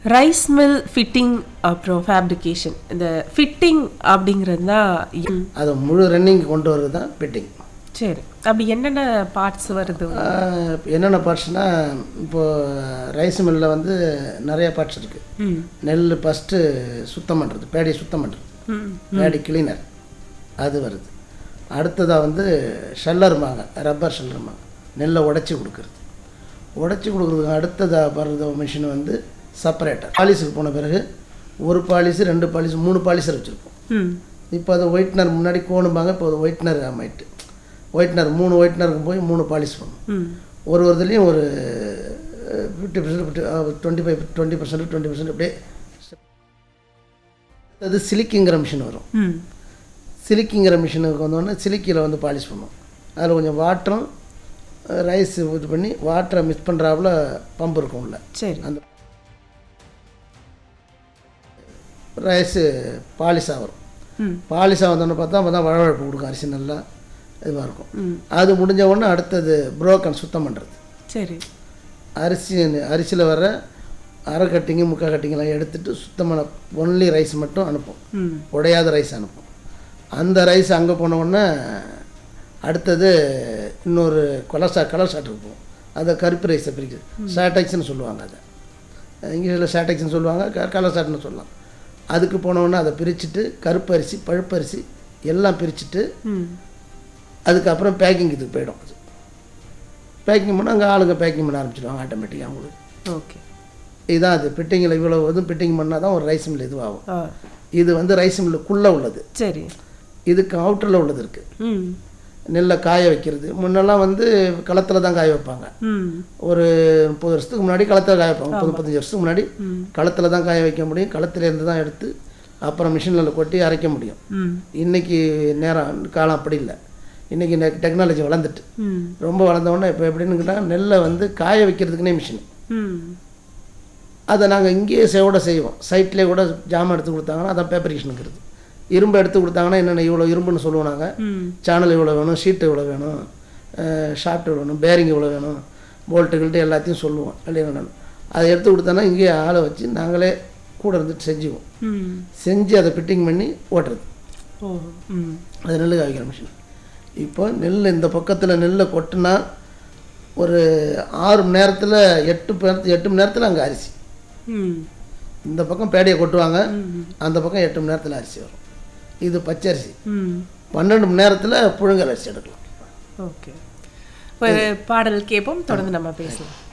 rice mill fitting அப்புறம் fabrication இந்த fitting அப்படிங்கிறது தான் ம், அதை முழு ரன்னிங் கொண்டு வர்றது தான் பிட்டிங் சரி அப்படி என்னென்ன பார்ட்ஸ் வருது என்னென்ன பார்ட்ஸ்னால் இப்போது ரைஸ் மில்லில் வந்து நிறைய பார்ட்ஸ் இருக்குது ம் நெல் ஃபஸ்ட்டு சுத்தம் பண்ணுறது பேடியை சுத்தம் பண்ணுறது ம் பேடி கிளீனர் அது வருது அடுத்ததாக வந்து ஷல்லருமாங்க ரப்பர் ஷல்லருமாங்க நெல்லை உடைச்சி கொடுக்குறது உடைச்சி கொடுக்குறதுக்கு அடுத்ததாக வர்றது மிஷின் வந்து செப்பரேட்டர் பாலிஸுக்கு போன பிறகு ஒரு பாலிஸு ரெண்டு பாலிஸ் மூணு பாலிஸர் வச்சுருப்போம் ம் இப்போ அது ஒயிட்னர் முன்னாடி கோணும்பாங்க இப்போ அது ஒயிட்னர் ஆமாயிட்டு ஒயிட்னர் மூணு ஒயிட்னருக்கு போய் மூணு பாலிஷ் பண்ணும் ம் ஒரு ஒரு இதுலேயும் ஒரு fifty percent twenty five twenty percent twenty percent அப்படியே அது சிலிக்குங்கிற மிஷின் வரும் ம் சிலிக்கிங்கிற மிஷினுக்கு வந்தோடனே சிலிக்கியில் வந்து பாலிஷ் பண்ணும் அதில் கொஞ்சம் வாட்டரும் ரைஸ் இது பண்ணி வாட்டரை மிக்ஸ் பண்ணுறாப்புல பம்ப் இருக்கும் உள்ள சரி அந்த ரைஸு பாலிஷாக வரும் ம் பாலிஷாக வந்தோன்னு பார்த்தா அப்போ தான் வழவழப்பு கொடுக்கும் அரிசி நல்லா இதுவாக இருக்கும் ம் அது முடிஞ்ச உடனே அடுத்தது புரோக்கன் சுத்தம் பண்ணுறது சரி அரிசி அரிசியில் வர அரை கட்டிங்கு முக்கால் கட்டிங்கெல்லாம் எடுத்துட்டு சுத்தமான ஒன்லி ரைஸ் மட்டும் அனுப்பும் ம் உடையாத ரைஸ் அனுப்பும் அந்த ரைஸ் அங்கே போன உடனே அடுத்தது இன்னொரு கொலசா கலர் ஷாட் இருக்கும் அதை கருப்பு ரைஸை பிரிக்குது சாட்டெக்ஸ்னு சொல்லுவாங்க அதை இங்கிலீஷில் சாட்டெக்ஸ்னு சொல்லுவாங்க க- கலர் ஷாட்னு சொல்லலாம் அதுக்கு போன உடனே அதை பிரிச்சுட்டு கருப்பு அரிசி பழுப்பு அரிசி எல்லாம் பிரிச்சுட்டு ம் அதுக்கப்புறம் பேக்கிங் இதுக்கு போயிடும் அது பேக்கிங் பண்ணால் அங்கே ஆளுங்க பேக்கிங் பண்ண ஆரம்பிச்சிடுவாங்க ஆட்டோமேட்டிக்காக அவங்களுக்கு ஓகே இதுதான் அது பிட்டிங்கில் இவ்வளோ இதுவும் பிட்டிங் பண்ணால் தான் ஒரு ரைஸ் மில் இதுவாகும் ஆ இது வந்து ரைஸ் மில்லுக்குள்ளே உள்ளது சரி இதுக்கு அவுட்டரில் உள்ளது இருக்குது ம் நெல்லை காய வைக்கிறது முன்னெல்லாம் வந்து களத்தில் தான் காய வைப்பாங்க ம் ஒரு முப்பது வருஷத்துக்கு முன்னாடி களத்தில் காய வைப்பாங்க முப்பது முப்பத்தஞ்சு வருஷத்துக்கு முன்னாடி ம் களத்தில் தான் காய வைக்க முடியும் களத்துலேருந்து தான் எடுத்து அப்புறம் மிஷினில் கொட்டி அரைக்க முடியும் ம் இன்றைக்கி நேரம் காலம் அப்படி இல்லை இன்றைக்கி டெக்னாலஜி வளர்ந்துட்டு ம் ரொம்ப வளர்ந்த உடனே இப்போ எப்படின்னு கேட்டால் நெல்லை வந்து காய வைக்கிறதுக்குனே மிஷின் ம் அதை நாங்கள் இங்கேயே சேவோட செய்வோம் சைட்லேயே கூட ஜாமான் எடுத்து கொடுத்தாங்கன்னா அதான் பேப்பரிகேஷனுங்கிறது இரும்பு எடுத்து கொடுத்தாங்கன்னா என்னென்ன இவ்வளோ இரும்புன்னு சொல்லுவோம் நாங்கள் ம் சேனல் இவ்வளோ வேணும் ஷீட்டு இவ்வளோ வேணும் ஷாஃப்ட் இவ்வளோ வேணும் பேரிங் இவ்வளோ வேணும் போல்ட்டு கில்ட்டு எல்லாத்தையும் சொல்லுவோம் இல்லையா அதை எடுத்து கொடுத்தோன்னா இங்கேயே ஆளை வச்சு நாங்களே கூட இருந்துட்டு செஞ்சுக்குவோம் ம் செஞ்சு அதை ஃபிட்டிங் பண்ணி ஓட்டுறது ஓ ம் அது நெல் காய்க்கிற மிஷின் இப்போ நெல் இந்த பக்கத்தில் நெல்லை கொட்டினா ஒரு ஆறு மணி நேரத்தில் எட்டு பேர் எட்டு மணி நேரத்தில் அங்கே அரிசி ம் இந்த பக்கம் பேடையை கொட்டுவாங்க ம் அந்த பக்கம் எட்டு மணி நேரத்தில் அரிசி வரும் இது பச்சரிசி ம் பன்னெண்டு மணி நேரத்தில் புழுங்கல் அரிசி எடுக்கலாம் ஓகே ஒரு பாடல் கேட்போம் தொடர்ந்து நம்ம பேசலாம்